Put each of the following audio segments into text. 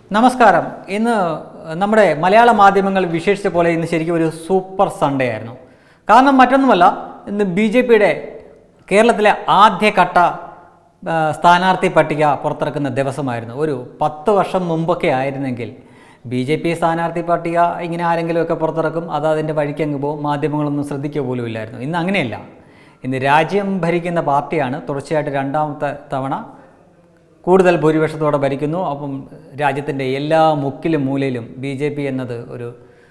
നമസ്കാരം ഇന്ന് നമ്മുടെ മലയാള മാധ്യമങ്ങൾ വിശേഷിച്ച പോലെ ഇന്ന് ശരിക്കും ഒരു സൂപ്പർ സൺഡേ ആയിരുന്നു കാരണം മറ്റൊന്നുമല്ല ഇന്ന് ബി ജെ പിയുടെ കേരളത്തിലെ ആദ്യഘട്ട ആ, സ്ഥാനാർത്ഥി പട്ടിക പുറത്തിറക്കുന്ന ദിവസമായിരുന്നു ഒരു പത്ത് വർഷം മുമ്പൊക്കെ ആയിരുന്നെങ്കിൽ ബി ജെ പി സ്ഥാനാർത്ഥി പട്ടിക ഇങ്ങനെ ആരെങ്കിലുമൊക്കെ പുറത്തിറക്കും അത് അതിൻ്റെ വഴിക്കങ്ങ് പോകും മാധ്യമങ്ങളൊന്നും ശ്രദ്ധിക്കുക പോലും ഇല്ലായിരുന്നു ഇന്ന് അങ്ങനെയല്ല ഇന്ന് രാജ്യം ഭരിക്കുന്ന പാർട്ടിയാണ് തുടർച്ചയായിട്ട് രണ്ടാമത്തെ തവണ കൂടുതൽ ഭൂരിപക്ഷത്തോടെ ഭരിക്കുന്നു അപ്പം രാജ്യത്തിൻ്റെ എല്ലാ മുക്കിലും മൂലയിലും ബി ജെ പി എന്നത് ഒരു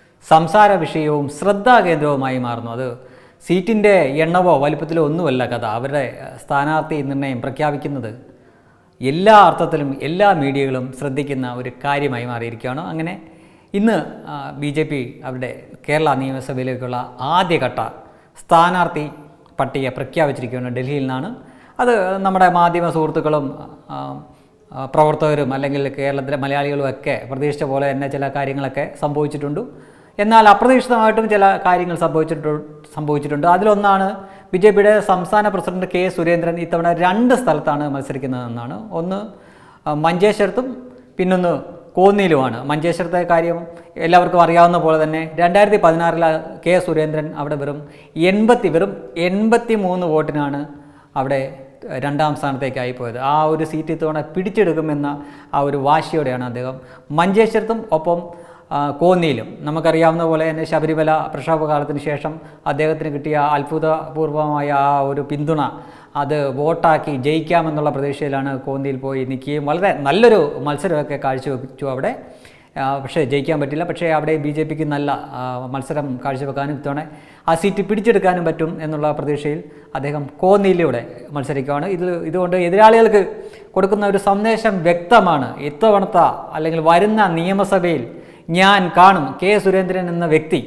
സംസാര വിഷയവും ശ്രദ്ധാകേന്ദ്രവുമായി മാറുന്നു അത് സീറ്റിൻ്റെ എണ്ണവോ വലിപ്പത്തിലോ ഒന്നുമല്ല കഥ അവരുടെ സ്ഥാനാർത്ഥി നിർണയം പ്രഖ്യാപിക്കുന്നത് എല്ലാ അർത്ഥത്തിലും എല്ലാ മീഡിയകളും ശ്രദ്ധിക്കുന്ന ഒരു കാര്യമായി മാറിയിരിക്കുകയാണ് അങ്ങനെ ഇന്ന് ബി ജെ പി അവരുടെ കേരള നിയമസഭയിലേക്കുള്ള ആദ്യഘട്ട സ്ഥാനാർത്ഥി പട്ടിക പ്രഖ്യാപിച്ചിരിക്കുകയാണ് ഡൽഹിയിൽ നിന്നാണ് അത് നമ്മുടെ മാധ്യമ സുഹൃത്തുക്കളും ആ, ആ, പ്രവർത്തകരും അല്ലെങ്കിൽ കേരളത്തിലെ മലയാളികളും ഒക്കെ പ്രതീക്ഷിച്ച പോലെ തന്നെ ചില കാര്യങ്ങളൊക്കെ സംഭവിച്ചിട്ടുണ്ട് എന്നാൽ അപ്രതീക്ഷിതമായിട്ടും ചില കാര്യങ്ങൾ സംഭവിച്ചിട്ടു സംഭവിച്ചിട്ടുണ്ട് അതിലൊന്നാണ് ബി ജെ പിയുടെ സംസ്ഥാന പ്രസിഡന്റ് കെ സുരേന്ദ്രൻ ഇത്തവണ രണ്ട് സ്ഥലത്താണ് മത്സരിക്കുന്നതെന്നാണ് ഒന്ന് ആ, മഞ്ചേശ്വരത്തും പിന്നൊന്ന് കോന്നിയിലുമാണ് മഞ്ചേശ്വരത്തെ കാര്യം എല്ലാവർക്കും അറിയാവുന്ന പോലെ തന്നെ രണ്ടായിരത്തി പതിനാറിൽ കെ സുരേന്ദ്രൻ അവിടെ വെറും എൺപത്തി വെറും എൺപത്തി മൂന്ന് വോട്ടിനാണ് അവിടെ രണ്ടാം സ്ഥാനത്തേക്കായി പോയത് ആ ഒരു സീറ്റ് ഇത്തവണ പിടിച്ചെടുക്കുമെന്ന ആ ഒരു വാശിയോടെയാണ് അദ്ദേഹം മഞ്ചേശ്വരത്തും ഒപ്പം ആ, കോന്നിയിലും നമുക്കറിയാവുന്ന പോലെ തന്നെ ശബരിമല പ്രക്ഷോഭകാലത്തിന് ശേഷം അദ്ദേഹത്തിന് കിട്ടിയ അത്ഭുതപൂർവമായ ആ ഒരു പിന്തുണ അത് വോട്ടാക്കി ജയിക്കാമെന്നുള്ള പ്രതീക്ഷയിലാണ് കോന്നിയിൽ പോയി നിൽക്കുകയും വളരെ നല്ലൊരു മത്സരമൊക്കെ കാഴ്ചവെച്ചു അവിടെ ആ, പക്ഷേ ജയിക്കാൻ പറ്റില്ല പക്ഷേ അവിടെ ബി ജെ പിക്ക് നല്ല ആ, മത്സരം കാഴ്ചവെക്കാനും ഇത്തവണ ആ സീറ്റ് പിടിച്ചെടുക്കാനും പറ്റും എന്നുള്ള പ്രതീക്ഷയിൽ അദ്ദേഹം കോന്നിയിലൂടെ മത്സരിക്കുകയാണ് ഇത് ഇതുകൊണ്ട് എതിരാളികൾക്ക് കൊടുക്കുന്ന ഒരു സന്ദേശം വ്യക്തമാണ് ഇത്തവണത്തെ അല്ലെങ്കിൽ വരുന്ന നിയമസഭയിൽ ഞാൻ കാണും കെ സുരേന്ദ്രൻ എന്ന വ്യക്തി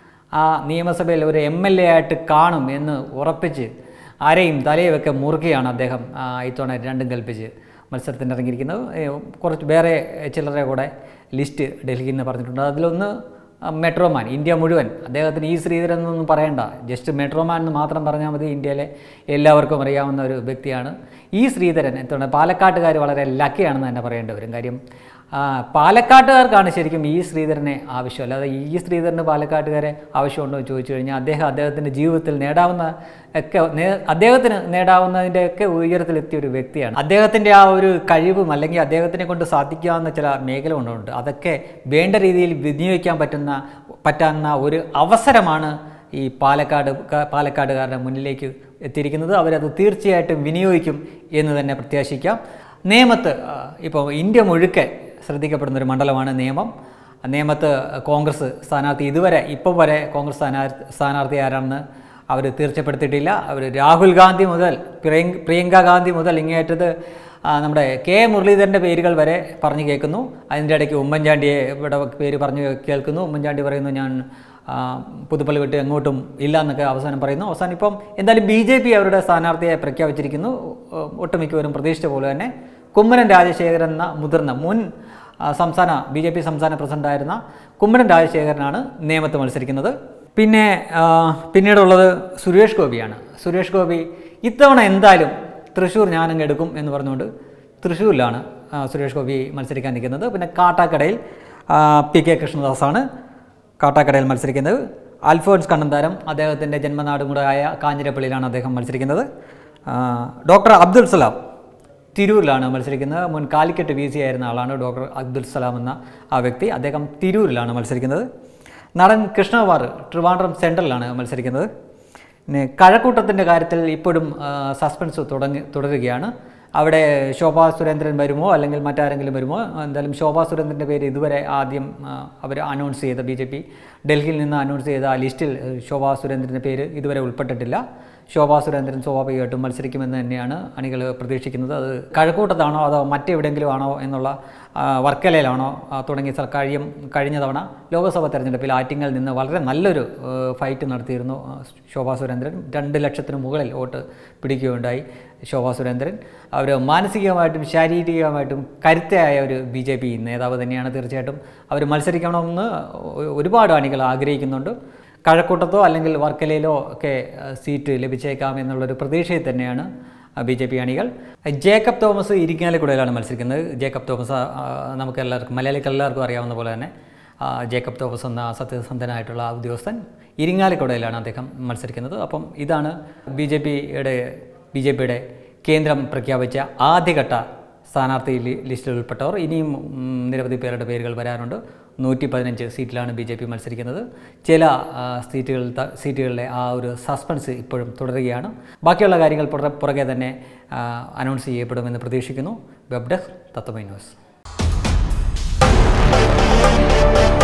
ആ നിയമസഭയിൽ ഒരു എം എൽ എ ആയിട്ട് കാണും എന്ന് ഉറപ്പിച്ച് ആരെയും തലയുമൊക്കെ മുറുകയാണ് അദ്ദേഹം ആ, ഇത്തവണ രണ്ടും കൽപ്പിച്ച് മത്സരത്തിന് ഇറങ്ങിയിരിക്കുന്നത് ഏ, കുറച്ച് വേറെ ചിലരെ കൂടെ ലിസ്റ്റ് ഡൽഹിയിൽ നിന്ന് പറഞ്ഞിട്ടുണ്ട് അതിലൊന്ന് ആ, മെട്രോമാൻ ഇന്ത്യ മുഴുവൻ അദ്ദേഹത്തിന് ഈ ശ്രീധരൻ എന്നൊന്നും പറയണ്ട ജസ്റ്റ് മെട്രോമാൻ എന്ന് മാത്രം പറഞ്ഞാൽ മതി ഇന്ത്യയിലെ എല്ലാവർക്കും അറിയാവുന്ന ഒരു വ്യക്തിയാണ് ഈ ശ്രീധരൻ എന്താണ് പാലക്കാട്ടുകാർ വളരെ ലക്കിയാണെന്ന് തന്നെ പറയേണ്ടി വരും കാര്യം ആ, പാലക്കാട്ടുകാർക്കാണ് ശരിക്കും ഈ ശ്രീധരനെ ആവശ്യം അല്ലാതെ ഈ ശ്രീധരന് പാലക്കാട്ടുകാരെ ആവശ്യമുണ്ടോ എന്ന് ചോദിച്ചു കഴിഞ്ഞാൽ അദ്ദേഹം അദ്ദേഹത്തിൻ്റെ ജീവിതത്തിൽ നേടാവുന്ന ഒക്കെ നേ- അദ്ദേഹത്തിന് നേടാവുന്നതിൻ്റെ ഒക്കെ ഉയരത്തിലെത്തിയ ഒരു വ്യക്തിയാണ് അദ്ദേഹത്തിൻ്റെ ആ ഒരു കഴിവും അല്ലെങ്കിൽ അദ്ദേഹത്തിനെ കൊണ്ട് സാധിക്കാവുന്ന ചില മേഖലകളുണ്ട് അതൊക്കെ വേണ്ട രീതിയിൽ വിനിയോഗിക്കാൻ പറ്റുന്ന പറ്റാവുന്ന ഒരു അവസരമാണ് ഈ പാലക്കാട് ക- പാലക്കാടുകാരുടെ മുന്നിലേക്ക് എത്തിയിരിക്കുന്നത് അവരത് തീർച്ചയായിട്ടും വിനിയോഗിക്കും എന്ന് തന്നെ പ്രത്യാശിക്കാം നേമത്ത് ആ, ഇപ്പോൾ ഇന്ത്യ മുഴുക്കെ ശ്രദ്ധിക്കപ്പെടുന്ന ഒരു മണ്ഡലമാണ് നേമം നേമത്ത് കോൺഗ്രസ് സ്ഥാനാർത്ഥി ഇതുവരെ ഇപ്പോൾ വരെ കോൺഗ്രസ് സ്ഥാനാർത്ഥി സ്ഥാനാർത്ഥി ആരാണെന്ന് അവർ തീർച്ചപ്പെടുത്തിയിട്ടില്ല അവർ രാഹുൽ ഗാന്ധി മുതൽ പ്രിയങ്ക പ്രിയങ്ക ഗാന്ധി മുതൽ ഇങ്ങേറ്റത് ആ, നമ്മുടെ കെ മുരളീധരൻ്റെ പേരുകൾ വരെ പറഞ്ഞു കേൾക്കുന്നു അതിൻ്റെ ഇടയ്ക്ക് ഉമ്മൻചാണ്ടിയെ ഇവിടെ പേര് പറഞ്ഞു കേൾക്കുന്നു ഉമ്മൻചാണ്ടി പറയുന്നു ഞാൻ ആ, പുതുപ്പള്ളി വിട്ട് എങ്ങോട്ടും ഇല്ല എന്നൊക്കെ അവസാനം പറയുന്നു അവസാനം ഇപ്പം എന്തായാലും ബി ജെ പി അവരുടെ സ്ഥാനാർത്ഥിയെ പ്രഖ്യാപിച്ചിരിക്കുന്നു ഒ- ഒട്ടുമിക്കവരും പ്രതീക്ഷിച്ച പോലെ തന്നെ കുമ്മനം രാജശേഖരൻ എന്ന മുതിർന്ന മുൻ ആ, സംസ്ഥാന ബി ജെ പി സംസ്ഥാന പ്രസിഡൻ്റായിരുന്ന കുമ്മനം രാജശേഖരനാണ് നിയമത്ത് മത്സരിക്കുന്നത് പിന്നെ ആ, പിന്നീടുള്ളത് സുരേഷ് ഗോപിയാണ് സുരേഷ് ഗോപി ഇത്തവണ എന്തായാലും തൃശ്ശൂർ ഞാനങ്ങ് എടുക്കും എന്ന് പറഞ്ഞുകൊണ്ട് തൃശ്ശൂരിലാണ് ആ, സുരേഷ് ഗോപി മത്സരിക്കാൻ നിൽക്കുന്നത് പിന്നെ കാട്ടാക്കടയിൽ ആ, പി കെ കൃഷ്ണദാസാണ് കാട്ടാക്കടയിൽ മത്സരിക്കുന്നത് അൽഫോൺസ് കണ്ണന്താരം അദ്ദേഹത്തിൻ്റെ ജന്മനാടും കൂടെ ആയ കാഞ്ഞിരപ്പള്ളിയിലാണ് അദ്ദേഹം മത്സരിക്കുന്നത് ആ, ഡോക്ടർ അബ്ദുൽ സലാം തിരൂരിലാണ് മത്സരിക്കുന്നത് മുൻ കാലിക്കറ്റ് വി സി ആയിരുന്ന ആളാണ് ഡോക്ടർ അബ്ദുൽ സലാം എന്ന ആ വ്യക്തി അദ്ദേഹം തിരൂരിലാണ് മത്സരിക്കുന്നത് നടൻ കൃഷ്ണകുമാർ ട്രിവാൻഡ്രം സെൻട്രലിലാണ് മത്സരിക്കുന്നത് പിന്നെ കഴക്കൂട്ടത്തിൻ്റെ കാര്യത്തിൽ ഇപ്പോഴും ആ, സസ്പെൻസ് തുടങ്ങി തുടരുകയാണ് അവിടെ ശോഭാ സുരേന്ദ്രൻ വരുമോ അല്ലെങ്കിൽ മറ്റാരെങ്കിലും വരുമോ എന്തായാലും ശോഭാ സുരേന്ദ്രൻ്റെ പേര് ഇതുവരെ ആദ്യം അവർ അനൗൺസ് ചെയ്ത ബി ജെ പി ഡൽഹിയിൽ നിന്ന് അനൗൺസ് ചെയ്ത ആ ലിസ്റ്റിൽ ഏഹ്, ശോഭാ സുരേന്ദ്രൻ്റെ പേര് ഇതുവരെ ഉൾപ്പെട്ടിട്ടില്ല ശോഭാ സുരേന്ദ്രൻ സ്വാഭാവികമായിട്ടും മത്സരിക്കുമെന്ന് തന്നെയാണ് അണികൾ പ്രതീക്ഷിക്കുന്നത് അത് കഴക്കൂട്ടത്താണോ അതോ മറ്റെവിടെയെങ്കിലും ആണോ എന്നുള്ള ആ, വർക്കലയിലാണോ ആ, തുടങ്ങിയ സ്ഥല കഴിയും കഴിഞ്ഞ തവണ ലോക്സഭാ തെരഞ്ഞെടുപ്പിൽ ആറ്റിങ്ങൽ നിന്ന് വളരെ നല്ലൊരു ഏഹ്, ഫൈറ്റ് നടത്തിയിരുന്നു ആ, ശോഭാ സുരേന്ദ്രൻ രണ്ട് ലക്ഷത്തിന് മുകളിൽ വോട്ട് പിടിക്കുകയുണ്ടായി ശോഭാ സുരേന്ദ്രൻ അവർ മാനസികമായിട്ടും ശാരീരികമായിട്ടും കരുത്തയായ ഒരു ബി ജെ പി നേതാവ് തന്നെയാണ് തീർച്ചയായിട്ടും അവർ മത്സരിക്കണമെന്ന് ഒ- ഒരുപാട് അണികൾ ആഗ്രഹിക്കുന്നുണ്ട് കഴക്കൂട്ടത്തോ അല്ലെങ്കിൽ വർക്കലയിലോ ഒക്കെ ആ, സീറ്റ് ലഭിച്ചേക്കാം എന്നുള്ളൊരു പ്രതീക്ഷയിൽ തന്നെയാണ് ബി ജെ പി അണികൾ ജേക്കബ് തോമസ് ഇരിങ്ങാലക്കുടയിലാണ് മത്സരിക്കുന്നത് ജേക്കബ് തോമസ് ആ, ആ, നമുക്ക് എല്ലാവർക്കും മലയാളിക്ക് എല്ലാവർക്കും അറിയാവുന്ന പോലെ തന്നെ ആ, ജേക്കബ് തോമസ് എന്ന സത്യസന്ധനായിട്ടുള്ള ആ ഉദ്യോഗസ്ഥൻ ഇരിങ്ങാലക്കുടയിലാണ് അദ്ദേഹം മത്സരിക്കുന്നത് അപ്പം ഇതാണ് ബി ജെ പിയുടെ ബി ജെ പിയുടെ കേന്ദ്രം പ്രഖ്യാപിച്ച ആദ്യഘട്ട സ്ഥാനാർത്ഥി ലി- ലിസ്റ്റിൽ ഉൾപ്പെട്ടവർ ഇനിയും ഉം, നിരവധി പേരുടെ പേരുകൾ വരാനുണ്ട് നൂറ്റി പതിനഞ്ച് സീറ്റിലാണ് ബി ജെ പി മത്സരിക്കുന്നത് ചില ആ, സീറ്റുകൾ ത- സീറ്റുകളിലെ ആ ഒരു സസ്പെൻസ് ഇപ്പോഴും തുടരുകയാണ് ബാക്കിയുള്ള കാര്യങ്ങൾ പുറ- പുറകെ തന്നെ ആ, അനൗൺസ് ചെയ്യപ്പെടുമെന്ന് പ്രതീക്ഷിക്കുന്നു വെബ് ഡെസ്ക് തത്വമൈ ന്യൂസ്